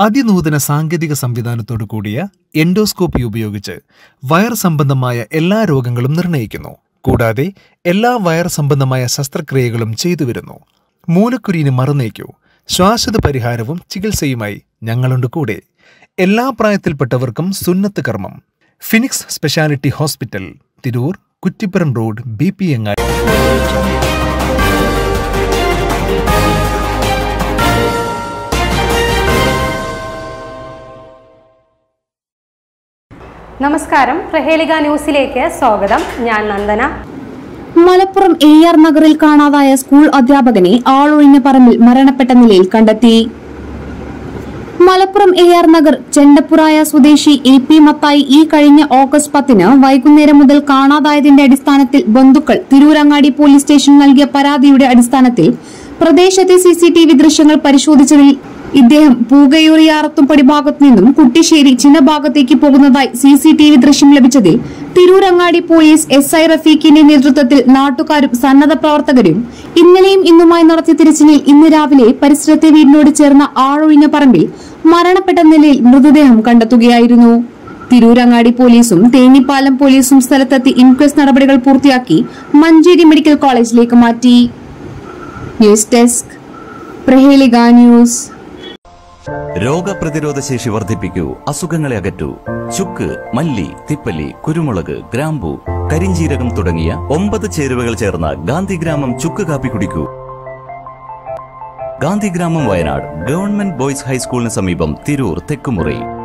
അതിനൂതന സാങ്കേതിക സംവിധാനത്തോടു കൂടിയ എൻഡോസ്കോപ്പി ഉപയോഗിച്ച് വയർ സംബന്ധമായ എല്ലാ രോഗങ്ങളും നിർണ്ണയിക്കുന്നു കൂടാതെ എല്ലാ വയർ സംബന്ധമായ ശസ്ത്രക്രിയകളും ചെയ്തു വരുന്നു മൂലക്കുരുവിന് മറുനീക്കൂ ശ്വാസത പരിഹാരവും ചികിത്സയുമായി ഞങ്ങളുണ്ട് കൂടെ എല്ലാ പ്രായത്തിൽപ്പെട്ടവർക്കും സുന്നത്ത് കർമ്മം Phoenix Speciality Hospital Tirur Kuttippuram road B P Angadi നമസ്കാരം പ്രഹേലിക ന്യൂസിലേക്ക് സ്വാഗതം ഞാൻ നന്ദന മലപ്പുറം എ ആർ നഗറിൽ കാണാതായ സ്കൂൾ അധ്യാപകനെ ആളൊഴിഞ്ഞ പറമ്പിൽ മരണപ്പെട്ട നിലയിൽ കണ്ടെത്തി മലപ്പുറം എ ആർ നഗർ ചെണ്ടപ്പുറായ സ്വദേശി എ പി മത്തായി ഈ കഴിഞ്ഞ ഓഗസ്റ്റ് പത്തിന് വൈകുന്നേരം മുതൽ കാണാതായതിന്റെ അടിസ്ഥാനത്തിൽ ബന്ധുക്കൾ തിരൂരങ്ങാടി പോലീസ് സ്റ്റേഷൻ നൽകിയ പരാതിയുടെ അടിസ്ഥാനത്തിൽ പ്രദേശത്തെ സിസിടിവി ദൃശ്യങ്ങൾ പരിശോധിച്ചതിൽ ഇദ്ദേഹം പൂകയൂറിയാറത്തുംപടി ഭാഗത്തു നിന്നും കുട്ടിശ്ശേരി ചിന്ന ഭാഗത്തേക്ക് പോകുന്നതായി സിസിടിവി ദൃശ്യം ലഭിച്ചതിൽ തിരൂരങ്ങാടി പോലീസ് എസ് ഐ റഫീഖിന്റെ നേതൃത്വത്തിൽ നാട്ടുകാരും സന്നദ്ധ പ്രവർത്തകരും ഇന്നലെയും ഇന്നുമായി നടത്തിയ തിരച്ചിലിൽ ഇന്ന് രാവിലെ പരിസരത്തെ വീടിനോട് ചേർന്ന ആളൊഴിഞ്ഞ പറമ്പിൽ മരണപ്പെട്ട നിലയിൽ മൃതദേഹം കണ്ടെത്തുകയായിരുന്നു തിരൂരങ്ങാടി പോലീസും തേഞ്ഞിപ്പാലം പോലീസും സ്ഥലത്തെത്തി ഇൻക്വസ്റ്റ് നടപടികൾ പൂർത്തിയാക്കി മഞ്ചേരി മെഡിക്കൽ കോളേജിലേക്ക് മാറ്റി ന്യൂസ് ഡെസ്ക് പ്രഹേലിക ന്യൂസ് രോഗപ്രതിരോധ ശേഷി വർദ്ധിപ്പിക്കൂ അസുഖങ്ങളെ അകറ്റൂ ചുക്ക് മല്ലി തിപ്പല്ലി കുരുമുളക് ഗ്രാമ്പു കരിഞ്ചീരകം തുടങ്ങിയ ഒമ്പത് ചേരുവകൾ ചേർന്ന ഗാന്ധിഗ്രാമം ചുക്ക് കാപ്പി കുടിക്കൂ ഗാന്ധിഗ്രാമം വയനാട് ഗവൺമെന്റ് ബോയ്സ് ഹൈസ്കൂളിന് സമീപം തിരൂർ തെക്കുമുറി